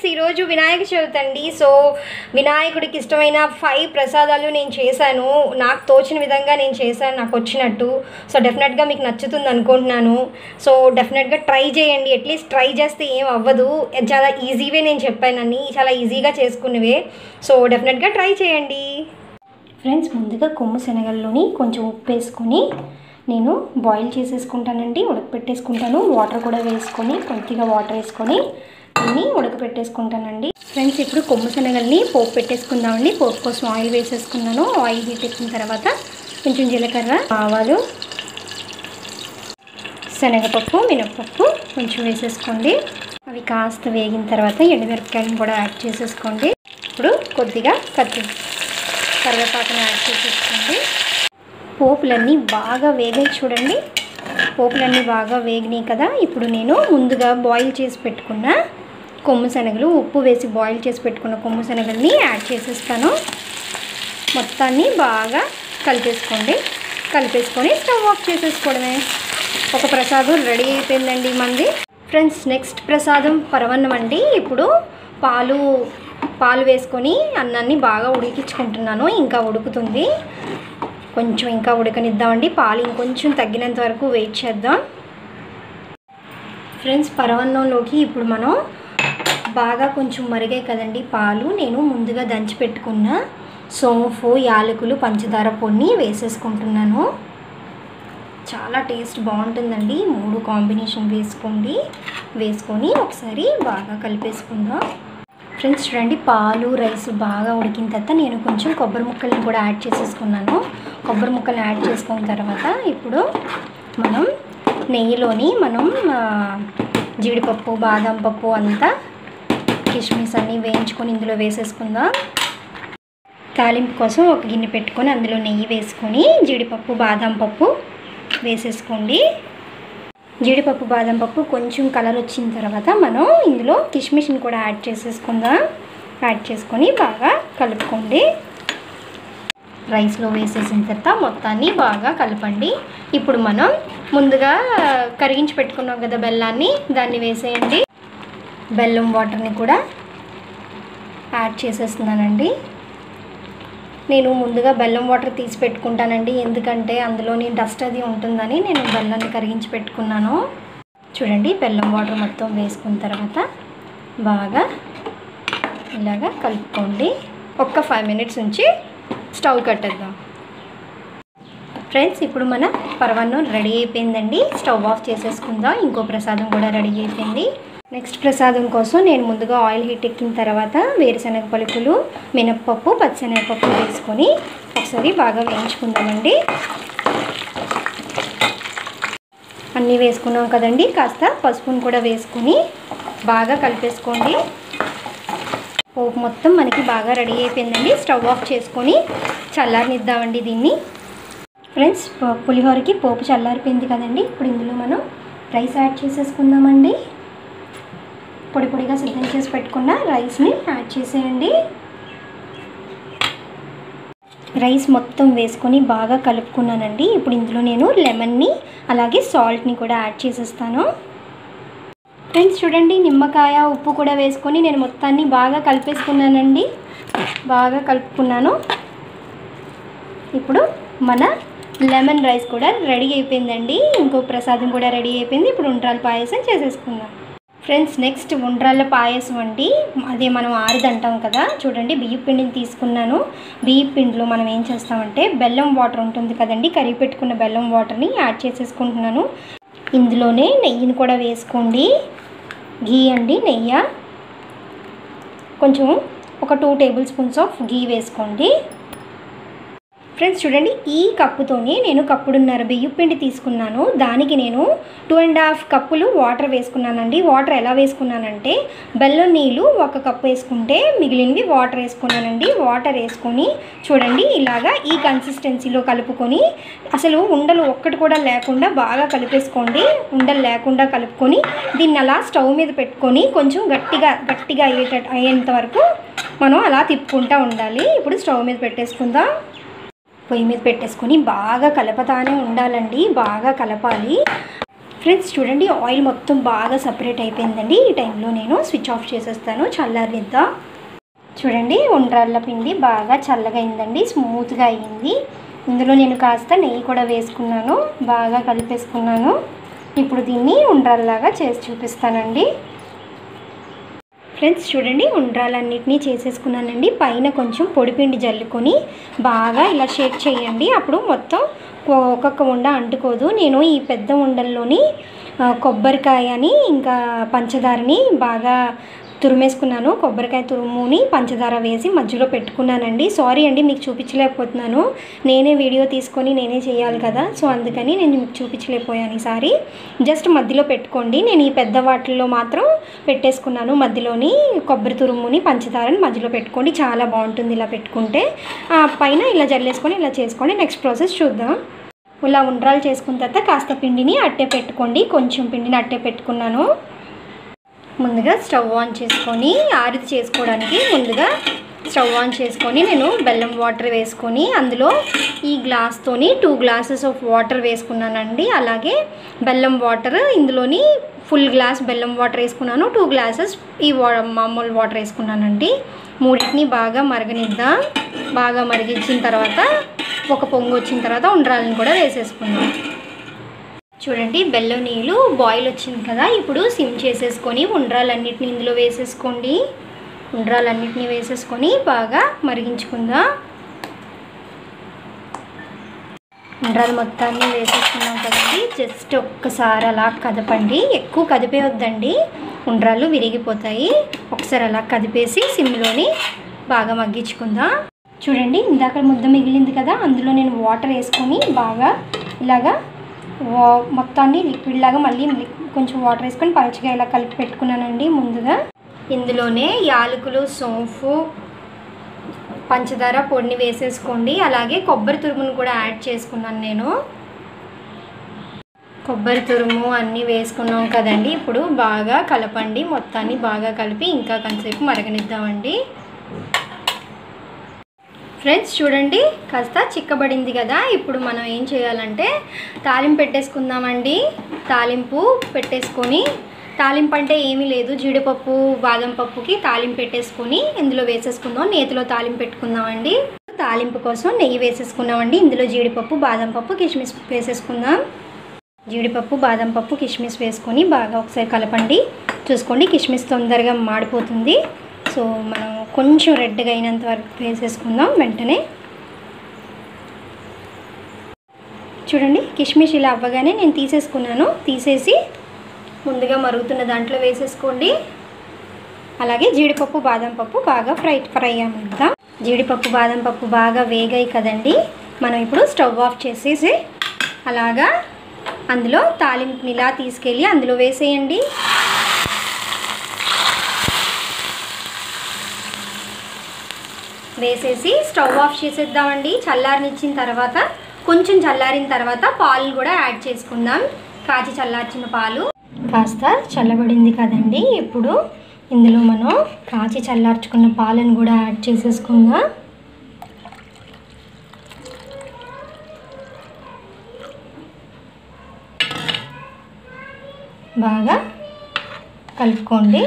friends ఈరోజు వినాయక చవితి అండి so వినాయకుడికి ఇష్టమైన ఫైవ్ ప్రసాదాలు నేను చేశాను నాకు తోచిన విధంగా నేను చేశాను నాకు వచ్చినట్టు సో డెఫినెట్గా మీకు నచ్చుతుంది అనుకుంటున్నాను సో డెఫినెట్గా ట్రై చేయండి అట్లీస్ట్ ట్రై చేస్తే ఏం అవ్వదు చాలా ఈజీవే నేను చెప్పానని చాలా ఈజీగా చేసుకునేవే సో డెఫినెట్గా ట్రై చేయండి ఫ్రెండ్స్ ముందుగా కొమ్ము శనగల్లోని కొంచెం ఉప్పు వేసుకొని నేను బాయిల్ చేసేసుకుంటానండి ఉడకపెట్టేసుకుంటాను వాటర్ కూడా వేసుకొని కొద్దిగా వాటర్ వేసుకొని దీన్ని ఉడకపెట్టేసుకుంటానండి ఫ్రెండ్స్ ఇప్పుడు కొమ్ము శనగల్ని పోపు పెట్టేసుకుందామండి పోపు కోసం ఆయిల్ వేసేసుకున్నాను ఆయిల్ హీట్ ఎక్కిన తర్వాత కొంచెం జీలకర్ర ఆవాలు శనగపప్పు మినపప్పు కొంచెం వేసేసుకోండి అవి కాస్త వేగిన తర్వాత ఎండుమిరపకాయలను కూడా యాడ్ చేసేసుకోండి ఇప్పుడు కొద్దిగా కత్తి కరివేపాకును యాడ్ చేసేసుకోండి పోపులన్నీ బాగా వేగాయి చూడండి పోపులన్నీ బాగా వేగినాయి కదా ఇప్పుడు నేను ముందుగా బాయిల్ చేసి పెట్టుకున్న కొమ్ము శనగలు ఉప్పు వేసి బాయిల్ చేసి పెట్టుకున్న కొమ్ము శనగల్ని యాడ్ చేసేస్తాను మొత్తాన్ని బాగా కలిపేసుకోండి కలిపేసుకొని స్టవ్ ఆఫ్ చేసేసుకోవడమే ఒక ప్రసాదం రెడీ అయిపోయిందండి మంది ఫ్రెండ్స్ నెక్స్ట్ ప్రసాదం పరవన్నం అండి ఇప్పుడు పాలు పాలు వేసుకొని అన్నాన్ని బాగా ఉడికించుకుంటున్నాను ఇంకా ఉడుకుతుంది కొంచెం ఇంకా ఉడకనిద్దామండి పాలు ఇంకొంచెం తగ్గినంత వరకు వెయిట్ చేద్దాం ఫ్రెండ్స్ పరవన్నంలోకి ఇప్పుడు మనం బాగా కొంచెం మరిగాయి కదండి పాలు నేను ముందుగా దంచి పెట్టుకున్న సోంఫు యాలకులు పంచదార పొడిని వేసేసుకుంటున్నాను చాలా టేస్ట్ బాగుంటుందండి మూడు కాంబినేషన్ వేసుకోండి వేసుకొని ఒకసారి బాగా కలిపేసుకుందాం ఫ్రెండ్స్ చూడండి పాలు రైస్ బాగా ఉడికిన తర్వాత నేను కొంచెం కొబ్బరి ముక్కల్ని కూడా యాడ్ చేసేసుకున్నాను కొబ్బరి ముక్కల్ని యాడ్ చేసుకున్న తర్వాత ఇప్పుడు మనం నెయ్యిలోని మనం ఆ, జీడిపప్పు బాదం పప్పు అంతా కిస్మిస్ అన్నీ వేయించుకొని ఇందులో వేసేసుకుందాం తాలింపు కోసం ఒక గిన్నె పెట్టుకొని అందులో నెయ్యి వేసుకొని జీడిపప్పు బాదం పప్పు వేసేసుకోండి జీడిపప్పు బాదం పప్పు కొంచెం కలర్ వచ్చిన తర్వాత మనం ఇందులో కిస్మిస్ని కూడా యాడ్ చేసేసుకుందాం యాడ్ చేసుకొని బాగా కలుపుకోండి రైస్లో వేసేసిన తర్వాత మొత్తాన్ని బాగా కలపండి ఇప్పుడు మనం ముందుగా కరిగించి పెట్టుకున్నాం కదా బెల్లాన్ని దాన్ని వేసేయండి బెల్లం వాటర్ని కూడా యాడ్ చేసేస్తున్నానండి నేను ముందుగా బెల్లం వాటర్ తీసి పెట్టుకుంటానండి ఎందుకంటే అందులోని డస్ట్ అది ఉంటుందని నేను బెల్లాన్ని కరిగించి పెట్టుకున్నాను చూడండి బెల్లం వాటర్ మొత్తం వేసుకున్న తర్వాత బాగా ఇలాగా కలుపుకోండి ఒక్క ఫైవ్ మినిట్స్ ఉంచి స్టవ్ కట్టేద్దాం ఫ్రెండ్స్ ఇప్పుడు మన పరవన్నం రెడీ అయిపోయిందండి స్టవ్ ఆఫ్ చేసేసుకుందాం ఇంకో ప్రసాదం కూడా రెడీ అయిపోయింది నెక్స్ట్ ప్రసాదం కోసం నేను ముందుగా ఆయిల్ హీట్ ఎక్కిన తర్వాత వేరుశనగ పలుకులు మినప్పప్పు పచ్చిశనగపప్పు వేసుకొని ఒకసారి బాగా వేయించుకుందామండి అన్నీ వేసుకున్నాం కదండి కాస్త పసుపును కూడా వేసుకొని బాగా కలిపేసుకోండి పోపు మొత్తం మనకి బాగా రెడీ అయిపోయిందండి స్టవ్ ఆఫ్ చేసుకొని చల్లారనిద్దామండి దీన్ని ఫ్రెండ్స్ ప- పులిహోరకి పోపు చల్లారిపోయింది కదండి ఇప్పుడు ఇందులో మనం రైస్ యాడ్ చేసేసుకుందామండి పొడి పొడిగా సిద్ధం చేసి పెట్టుకున్న రైస్ని యాడ్ చేసేయండి రైస్ మొత్తం వేసుకొని బాగా కలుపుకున్నానండి ఇప్పుడు ఇందులో నేను లెమన్ని అలాగే సాల్ట్ని కూడా యాడ్ చేసేస్తాను ఫ్రెండ్స్ చూడండి నిమ్మకాయ ఉప్పు కూడా వేసుకొని నేను మొత్తాన్ని బాగా కలిపేసుకున్నానండి బాగా కలుపుకున్నాను ఇప్పుడు మన లెమన్ రైస్ కూడా రెడీ అయిపోయిందండి ఇంకో ప్రసాదం కూడా రెడీ అయిపోయింది ఇప్పుడు ఉండ్రాల పాయసం చేసేసుకుందాం ఫ్రెండ్స్ నెక్స్ట్ ఉండ్రాళ్ళ పాయసం అండి అదే మనం ఆరిది అంటాం కదా చూడండి బియ్యం పిండిని తీసుకున్నాను బియ్యం పిండిలో మనం ఏం చేస్తామంటే బెల్లం వాటర్ ఉంటుంది కదండి కరిగి పెట్టుకున్న బెల్లం వాటర్ని యాడ్ చేసేసుకుంటున్నాను ఇందులోనే నెయ్యిని కూడా వేసుకోండి ఘీ అండి నెయ్యి కొంచెం ఒక two tablespoons of ghee వేసుకోండి ఫ్రెండ్స్ చూడండి ఈ కప్పుతోని నేను కప్పుడున్నర బియ్యం పిండి తీసుకున్నాను దానికి నేను టూ అండ్ హాఫ్ కప్పులు వాటర్ వేసుకున్నానండి వాటర్ ఎలా వేసుకున్నానంటే బెల్లం నీళ్ళు ఒక కప్పు వేసుకుంటే మిగిలినవి వాటర్ వేసుకున్నానండి వాటర్ వేసుకొని చూడండి ఇలాగా ఈ కన్సిస్టెన్సీలో కలుపుకొని అసలు ఉండలు ఒక్కటి కూడా లేకుండా బాగా కలిపేసుకోండి ఉండలు లేకుండా కలుపుకొని దీన్ని అలా స్టవ్ మీద పెట్టుకొని కొంచెం గట్టిగా గట్టిగా అయ్యేట అయ్యేంత వరకు మనం అలా తిప్పుకుంటూ ఉండాలి ఇప్పుడు స్టవ్ మీద పెట్టేసుకుందాం పొయ్యి మీద పెట్టేసుకొని బాగా కలపతానే ఉండాలండి బాగా కలపాలి ఫ్రెండ్స్ చూడండి ఆయిల్ మొత్తం బాగా సపరేట్ అయిపోయిందండి ఈ టైంలో నేను స్విచ్ ఆఫ్ చేసేస్తాను చల్లారిద్దాం చూడండి ఉండ్రాళ్ళ పిండి బాగా చల్లగా అయిందండి స్మూత్గా అయ్యింది ఇందులో నేను కాస్త నెయ్యి కూడా వేసుకున్నాను బాగా కలిపేసుకున్నాను ఇప్పుడు దీన్ని ఉండ్రాల్లాగా చేసి చూపిస్తానండి ఫ్రెండ్స్ చూడండి ఉండ్రాలన్నిటినీ చేసేసుకున్నానండి పైన కొంచెం పొడిపిండి జల్లుకొని బాగా ఇలా షేక్ చేయండి అప్పుడు మొత్తం ఒక్కొక్క ఉండ అంటుకోదు నేను ఈ పెద్ద ఉండల్లోని ఆ, కొబ్బరికాయని ఇంకా పంచదారని బాగా తురిమేసుకున్నాను కొబ్బరికాయ తురుముని పంచదార వేసి మధ్యలో పెట్టుకున్నానండి సారీ అండి మీకు చూపించలేకపోతున్నాను నేనే వీడియో తీసుకొని నేనే చేయాలి కదా సో అందుకని నేను మీకు చూపించలేకపోయాను ఈసారి జస్ట్ మధ్యలో పెట్టుకోండి నేను ఈ పెద్ద వాటిల్లో మాత్రం పెట్టేసుకున్నాను మధ్యలోని కొబ్బరి తురుముని పంచదారని మధ్యలో పెట్టుకోండి చాలా బాగుంటుంది ఇలా పెట్టుకుంటే ఆ పైన ఇలా జల్లేసుకొని ఇలా చేసుకోండి నెక్స్ట్ ప్రాసెస్ చూద్దాం ఇలా ఉండ్రాలు చేసుకున్న తర్వాత కాస్త పిండిని అట్టే పెట్టుకోండి కొంచెం పిండిని అట్టే పెట్టుకున్నాను ముందుగా స్టవ్ ఆన్ చేసుకొని ఆరిది చేసుకోవడానికి ముందుగా స్టవ్ ఆన్ చేసుకొని నేను బెల్లం వాటర్ వేసుకొని అందులో ఈ గ్లాస్తోని టూ గ్లాసెస్ ఆఫ్ వాటర్ వేసుకున్నానండి అలాగే బెల్లం వాటర్ ఇందులోని ఫుల్ గ్లాస్ బెల్లం వాటర్ వేసుకున్నాను టూ గ్లాసెస్ ఈ వా మామూలు వాటర్ వేసుకున్నానండి మూడింటిని బాగా మరగనిద్దాం బాగా మరిగించిన తర్వాత ఒక పొంగు వచ్చిన తర్వాత ఉండ్రాలను కూడా వేసేసుకున్నాం చూడండి బెల్లం నీళ్ళు బాయిల్ వచ్చింది కదా ఇప్పుడు సిమ్ చేసేసుకొని ఉండ్రాలన్నిటిని ఇందులో వేసేసుకోండి ఉండ్రాలన్నిటిని వేసేసుకొని బాగా మరిగించుకుందాం ఉండ్రాలు మొత్తాన్ని వేసేసుకున్నాం కదండి జస్ట్ ఒక్కసారి అలా కదపండి ఎక్కువ కదిపేయొద్దండి ఉండ్రాలు విరిగిపోతాయి ఒకసారి అలా కదిపేసి సిమ్లోని బాగా మగ్గించుకుందాం చూడండి ఇందాక ముద్ద మిగిలింది కదా అందులో నేను వాటర్ వేసుకొని బాగా ఇలాగా వా- మొత్తాన్ని లిక్విడ్ లాగా మళ్ళీ లి- కొంచెం వాటర్ వేసుకొని పలచగా ఇలా కలిపి పెట్టుకున్నానండి ముందుగా ఇందులోనే యాలకులు సోంపు పంచదార పొడిని వేసేసుకోండి అలాగే కొబ్బరి తురుమును కూడా యాడ్ చేసుకున్నాను నేను కొబ్బరి తురుము అన్నీ వేసుకున్నాం కదండి ఇప్పుడు బాగా కలపండి మొత్తాన్ని బాగా కలిపి ఇంకా కొంతసేపు మరగనిద్దామండి ఫ్రెండ్స్ చూడండి కాస్త చిక్కబడింది కదా ఇప్పుడు మనం ఏం చేయాలంటే తాలింపు పెట్టేసుకుందామండి తాలింపు పెట్టేసుకొని తాలింపు అంటే ఏమీ లేదు జీడిపప్పు బాదం పప్పుకి తాలింపు పెట్టేసుకొని ఇందులో వేసేసుకుందాం నేతిలో తాలింపు పెట్టుకుందామండి తాలింపు కోసం నెయ్యి వేసేసుకున్నామండి ఇందులో జీడిపప్పు బాదం పప్పు కిస్మిస్ వేసేసుకుందాం జీడిపప్పు బాదం పప్పు కిస్మిస్ వేసుకొని బాగా ఒకసారి కలపండి చూసుకోండి కిస్మిస్ తొందరగా మాడిపోతుంది సో మనం కొంచెం రెడ్గా అయినంత వరకు వేసేసుకుందాం వెంటనే చూడండి కిస్మిస్ ఇలా అవ్వగానే నేను తీసేసుకున్నాను తీసేసి ముందుగా మరుగుతున్న దాంట్లో వేసేసుకోండి అలాగే జీడిపప్పు బాదం పప్పు బాగా ఫ్రై ఫ్రై అనిద్దాం జీడిపప్పు బాదం పప్పు బాగా వేగాయి కదండి మనం ఇప్పుడు స్టవ్ ఆఫ్ చేసేసి అలాగా అందులో తాలింపుని ఇలా తీసుకెళ్ళి అందులో వేసేయండి వేసేసి స్టవ్ ఆఫ్ చేసేద్దామండి చల్లారనిచ్చిన తర్వాత కొంచెం చల్లారిన తర్వాత పాలు కూడా యాడ్ చేసుకుందాం కాచి చల్లార్చిన పాలు కాస్త చల్లబడింది కదండి ఇప్పుడు ఇందులో మనం కాచి చల్లార్చుకున్న పాలను కూడా యాడ్ చేసేసుకుందాం బాగా కలుపుకోండి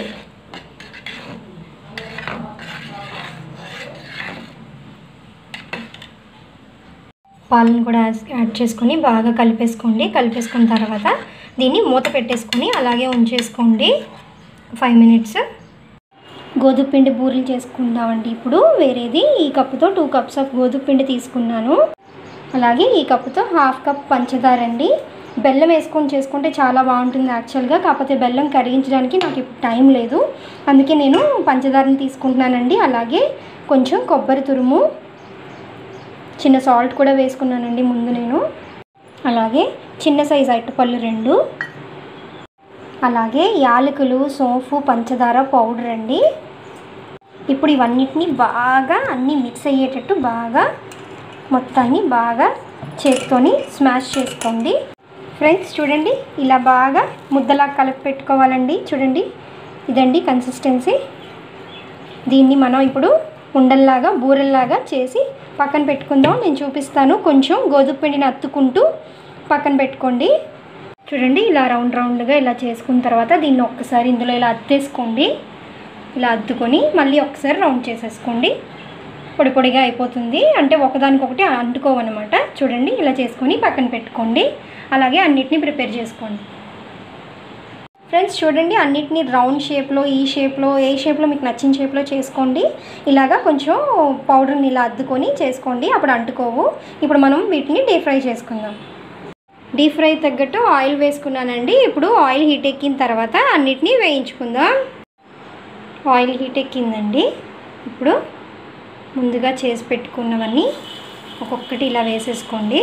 పాలను కూడా యాడ్- యాడ్ చేసుకొని బాగా కలిపేసుకోండి కలిపేసుకున్న తర్వాత దీన్ని మూత పెట్టేసుకొని అలాగే ఉంచేసుకోండి ఫైవ్ మినిట్స్ గోధుమ పిండి బూరెలు చేసుకుందామండి ఇప్పుడు వేరేది ఈ కప్పుతో టూ కప్స్ ఆఫ్ గోధుమ పిండి తీసుకున్నాను అలాగే ఈ కప్పుతో హాఫ్ కప్ పంచదార అండి బెల్లం వేసుకొని చేసుకుంటే చాలా బాగుంటుంది యాక్చువల్గా కాకపోతే బెల్లం కరిగించడానికి నాకు ఇప్పుడు టైం లేదు అందుకే నేను పంచదారని తీసుకుంటున్నానండి అలాగే కొంచెం కొబ్బరి తురుము చిన్న సాల్ట్ కూడా వేసుకున్నానండి ముందు నేను అలాగే చిన్న సైజు అరటిపళ్ళు రెండు అలాగే యాలకులు సోంపు పంచదార పౌడర్ అండి ఇప్పుడు ఇవన్నిటిని బాగా అన్నీ మిక్స్ అయ్యేటట్టు బాగా మొత్తాన్ని బాగా చేత్తోని స్మాష్ చేసుకోండి ఫ్రెండ్స్ చూడండి ఇలా బాగా ముద్దలా కలిపి పెట్టుకోవాలండి చూడండి ఇదండి కన్సిస్టెన్సీ దీన్ని మనం ఇప్పుడు ఉండల్లాగా బూరెల్లాగా చేసి పక్కన పెట్టుకుందాం నేను చూపిస్తాను కొంచెం గోధుమ పిండిని అత్తుకుంటూ పక్కన పెట్టుకోండి చూడండి ఇలా రౌండ్ రౌండ్గా ఇలా చేసుకున్న తర్వాత దీన్ని ఒక్కసారి ఇందులో ఇలా అత్తేసుకోండి ఇలా అద్దుకొని మళ్ళీ ఒకసారి రౌండ్ చేసేసుకోండి పొడి పొడిగా అయిపోతుంది అంటే ఒకదానికొకటి అంటుకోవన్నమాట చూడండి ఇలా చేసుకొని పక్కన పెట్టుకోండి అలాగే అన్నిటిని ప్రిపేర్ చేసుకోండి ఫ్రెండ్స్ చూడండి అన్నిటిని రౌండ్ షేప్లో ఈ షేప్లో ఏ షేప్లో మీకు నచ్చిన షేప్లో చేసుకోండి ఇలాగా కొంచెం పౌడర్ని ఇలా అద్దుకొని చేసుకోండి అప్పుడు అంటుకోవు ఇప్పుడు మనం వీటిని డీప్ ఫ్రై చేసుకుందాం డీప్ ఫ్రై తగ్గట్టు ఆయిల్ వేసుకున్నానండి ఇప్పుడు ఆయిల్ హీట్ ఎక్కిన తర్వాత అన్నిటినీ వేయించుకుందాం ఆయిల్ హీట్ ఎక్కిందండి ఇప్పుడు ముందుగా చేసి పెట్టుకున్నవన్నీ ఒక్కొక్కటి ఇలా వేసేసుకోండి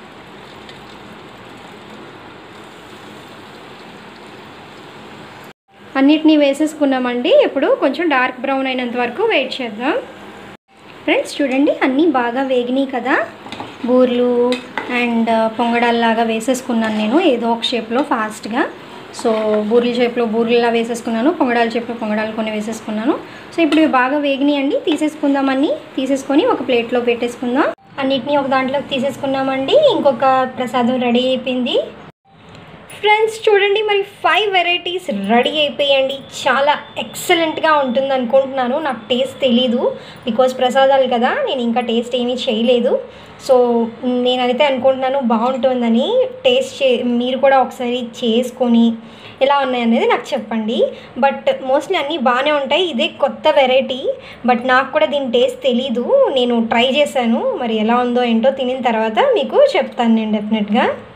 అన్నిటినీ వేసేసుకున్నామండి ఇప్పుడు కొంచెం డార్క్ బ్రౌన్ అయినంత వరకు వెయిట్ చేద్దాం ఫ్రెండ్స్ చూడండి అన్నీ బాగా వేగినాయి కదా బూర్లు అండ్ పొంగడాల్లాగా వేసేసుకున్నాను నేను ఏదో ఒక షేప్లో ఫాస్ట్గా సో బూరెల షేప్లో బూరెలా వేసేసుకున్నాను పొంగడాల షేప్లో పొంగడాలు కొన్ని వేసేసుకున్నాను సో ఇప్పుడు ఇవి బాగా వేగినాయండి తీసేసుకుందామని తీసేసుకొని ఒక ప్లేట్లో పెట్టేసుకుందాం అన్నిటినీ ఒక దాంట్లోకి తీసేసుకున్నామండి ఇంకొక ప్రసాదం రెడీ అయిపోయింది ఫ్రెండ్స్ చూడండి మరి ఫైవ్ వెరైటీస్ రెడీ అయిపోయండి చాలా ఎక్సలెంట్గా ఉంటుంది అనుకుంటున్నాను నాకు టేస్ట్ తెలీదు బికాస్ ప్రసాదాలు కదా నేను ఇంకా టేస్ట్ ఏమీ చేయలేదు సో నేనైతే అనుకుంటున్నాను బాగుంటుందని టేస్ట్ చే మీరు కూడా ఒకసారి చేసుకొని ఎలా ఉన్నాయి అనేది నాకు చెప్పండి బట్ మోస్ట్లీ అన్నీ బాగానే ఉంటాయి ఇదే కొత్త వెరైటీ బట్ నాకు కూడా దీని టేస్ట్ తెలీదు నేను ట్రై చేశాను మరి ఎలా ఉందో ఏంటో తినిన తర్వాత మీకు చెప్తాను నేను డెఫినెట్గా